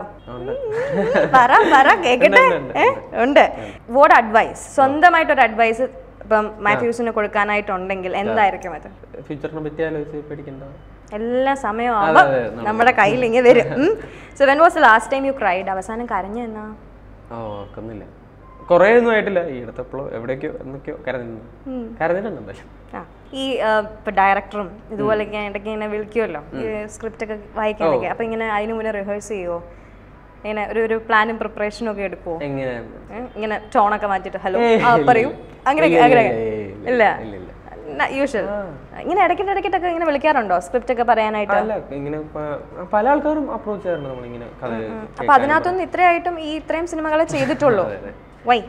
പറ പറ കേക്കട്ടെ ഏ? ഉണ്ട് വോട്ട് അഡ്വൈസ് സ്വന്തമായിട്ട് ഒരു അഡ്വൈസ് ഇപ്പം മാത്യൂസിന് കൊടുക്കാനായിട്ടുണ്ടെങ്കിൽ എന്തായിരിക്കും അത് ഫ്യൂച്ചറിനെ പറ്റി ആലോചിച്ച് പേടിക്കണ്ട എല്ലാ സമയമാകുമ്പോൾ അതെ, നമ്മുടെ കയ്യിൽ ഇങ്ങനെ വരും so when was last time you cried അവസാനം കരഞ്ഞു എന്നാ ഓ ഓർക്കുന്നില്ല കുറേ ഒന്നും ആയിട്ടില്ല ഈ അടുത്തപ്പോഴോ എവിടേക്കോ എന്നൊക്കെയോ കരഞ്ഞു കരഞ്ഞിട്ടുണ്ട് എന്തായാലും ആ ഈ ആ, ഇപ്പൊ ഡയറക്ടറും ഇതുപോലെയൊക്കെ ഇടയ്ക്ക് ഇങ്ങനെ വിളിക്കുമല്ലോ ഈ സ്ക്രിപ്റ്റ് ഒക്കെ വായിക്കാനൊക്കെ അപ്പൊ ഇങ്ങനെ അതിന് മുന്നേ റിഹേഴ്സ് ചെയ്യുമോ ഇങ്ങനെ ഒരു ഒരു പ്ലാനും പ്രിപ്പറേഷനും ഒക്കെ എടുക്കുമോ എങ്ങനെ ഏ? ഇങ്ങനെ ടോണൊക്കെ മാറ്റിട്ട് ഹലോ ഏയ് ആ ഇല്ല, പറയൂ അങ്ങനെ ഇല്ല, അങ്ങനെ ഇല്ല, ഇല്ല, ഇല്ല ഇല്ല, ഇല്ല. യൂഷ്വൽ ഇങ്ങനെ ഇടയ്ക്കിട്ട് ഇടയ്ക്കിട്ടൊക്കെ ഇങ്ങനെ വിളിക്കാറുണ്ടോ സ്ക്രിപ്റ്റ് ഒക്കെ പറയാനായിട്ട് അല്ല ഇങ്ങനെ പ- പല ആൾക്കാരും അപ്രോച്ച് ചെയ്യാറുണ്ട് നമ്മളിങ്ങനെ കഥ അപ്പൊ അതിനകത്തൊന്നും ഇത്രയായിട്ടും ഈ ഇത്രയും സിനിമകളെ ചെയ്തിട്ടുള്ളൂ വൈ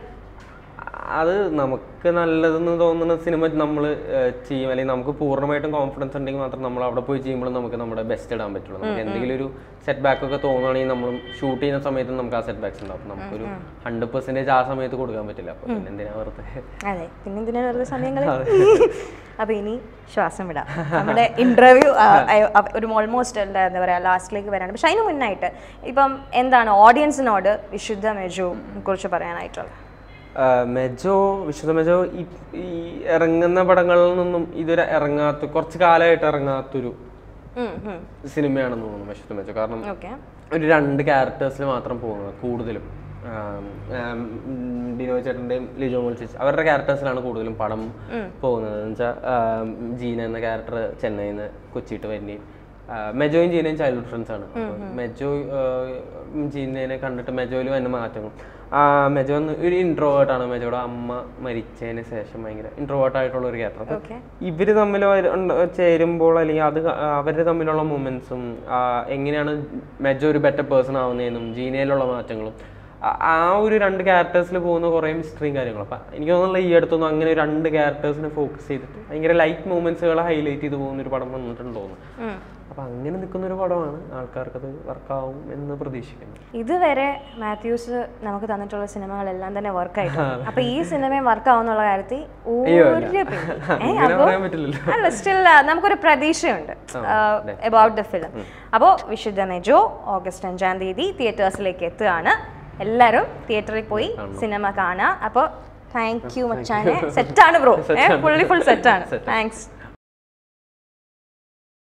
അത് നമുക്ക് നല്ലതെന്ന് തോന്നുന്ന സിനിമ നമ്മൾ ചെയ്യും അല്ലെങ്കിൽ നമുക്ക് പൂർണ്ണമായിട്ടും കോൺഫിഡൻസ് ഉണ്ടെങ്കിൽ മാത്രം നമ്മൾ അവിടെ പോയി ചെയ്യുമ്പോൾ നമുക്ക് നമ്മുടെ ബെസ്റ്റ് ഇടാൻ പറ്റുള്ളൂ നമുക്ക് എന്തെങ്കിലും ഒരു സെറ്റ് ബാക്ക് ഒക്കെ തോന്നുകയാണെങ്കിൽ നമ്മൾ ഷൂട്ട് ചെയ്യുന്ന സമയത്ത് നമുക്ക് ആ സെറ്റ് ബാക്സ് ഉണ്ടാവും അപ്പൊ നമുക്കൊരു ഹൺഡ്രഡ് പെർസെന്റേജ് ആ സമയത്ത് കൊടുക്കാൻ പറ്റില്ല അപ്പൊ പിന്നെ എന്തിനാ വെറുതെ അതെ പിന്നെ എന്തിനാണ് വെറുതെ സമയങ്ങൾ അപ്പൊ ഇനി ശ്വാസം വിടാം നമ്മുടെ ഇന്റർവ്യൂ ഒരു ഓൾമോസ്റ്റ് എന്താ പറയാ ലാസ്റ്റിലേക്ക് വരാണ് പക്ഷെ അതിന് മുന്നായിട്ട് ഇപ്പം എന്താണ് ഓഡിയൻസിനോട് വിശുദ്ധ മെജു കുറിച്ച് പറയാനായിട്ടുള്ളത് ആ, മെജോ വിശുദ്ധ മെജോ ഈ ഈ ഇറങ്ങുന്ന പടങ്ങളിൽ നിന്നും ഇതുവരെ ഇറങ്ങാത്ത കുറച്ച് കാലമായിട്ട് ഇറങ്ങാത്തൊരു സിനിമയാണെന്ന് തോന്നുന്നു വിശുദ്ധ മെജോ കാരണം ഓക്കെ ഒരു രണ്ട് ക്യാരക്ടേഴ്സിൽ മാത്രം പോകുന്നത് കൂടുതലും ആം, ആം, ഉം, ഡിനോ ചേട്ടൻ്റെയും ലിജോ മോൾ ചേച്ചി അവരുടെ ക്യാരക്ടേഴ്സിലാണ് കൂടുതലും പടം പോകുന്നത് എന്ന് വെച്ചാൽ ജീന എന്ന ക്യാരക്ടർ ചെന്നൈയിൽ നിന്ന് കൊച്ചിയിട്ട് വരുന്നേയും ആ, മെജോയും ജീനയും ചൈൽഡ്ഹുഡ് ഫ്രണ്ട്സ് ആണ് അപ്പൊ മെജോ ആ, ജീനനെ കണ്ടിട്ട് മെജോയിൽ വന്ന മാറ്റങ്ങൾ ആ മെജോ എന്ന് ഒരു ഇൻട്രോവേർട്ട് ആണ് മെജോയുടെ അമ്മ മരിച്ചതിന് ശേഷം ഭയങ്കര ഇൻട്രോവേർട്ട് ആയിട്ടുള്ള ഒരു ക്യാരക്ടർ ഓക്കെ ഇവര് തമ്മിൽ വര- ഉണ്ട് ചേരുമ്പോൾ അല്ലെങ്കിൽ അത് ക- അവര് തമ്മിലുള്ള മൂമെന്റ്സും എങ്ങനെയാണ് മെജോ ഒരു ബെറ്റർ പേഴ്സൺ ആവുന്നതെന്നും ജീനയിലുള്ള മാറ്റങ്ങളും ആ- ആ ഒരു രണ്ട് ക്യാരക്ടേഴ്സിൽ പോകുന്ന കുറേ മിസ്റ്ററിയും കാര്യങ്ങളും അപ്പം എനിക്ക് തോന്നുന്നില്ല ഈ അടുത്തൊന്നും അങ്ങനെ രണ്ട് ക്യാരക്ടേഴ്സിനെ ഫോക്കസ് ചെയ്തിട്ട് ഭയങ്കര ലൈറ്റ് മൂമെന്റ്സുകളെ ഹൈലൈറ്റ് ചെയ്ത് പോകുന്ന ഒരു പടം വന്നിട്ടുണ്ടെന്ന് തോന്നുന്നു അപ്പം അങ്ങനെ നിൽക്കുന്ന ഒരു പടമാണ് ആൾക്കാർക്കത് വർക്കാവും എന്ന് പ്രതീക്ഷിക്കുന്നു ഇതുവരെ മാത്യൂസ് നമുക്ക് തന്നിട്ടുള്ള സിനിമകളെല്ലാം തന്നെ വർക്ക് ആയിട്ടുണ്ട് അപ്പൊ ഈ സിനിമയും വർക്ക് ആവുന്നുള്ള കാര്യത്തിൽ ഒരു പേടി- ഏ, അങ്ങനെ അപ്പൊ- പറയാൻ പറ്റില്ലല്ലോ അല്ല സ്റ്റിൽ നമുക്കൊരു പ്രതീക്ഷയുണ്ട് അബൌട്ട് ദ ഫിലിം അപ്പോൾ വിശുദ്ധ മെജോ ഓഗസ്റ്റ് അഞ്ചാം തീയതി തിയേറ്റേഴ്സിലേക്ക് എത്തുകയാണ് എല്ലാവരും തിയേറ്ററിൽ പോയി സിനിമ കാണാം അപ്പോൾ താങ്ക് യു മച്ചാനെ സെറ്റാണ് ബ്രോ ഫുള്ളി ഫുൾ സെറ്റാണ് താങ്ക്സ്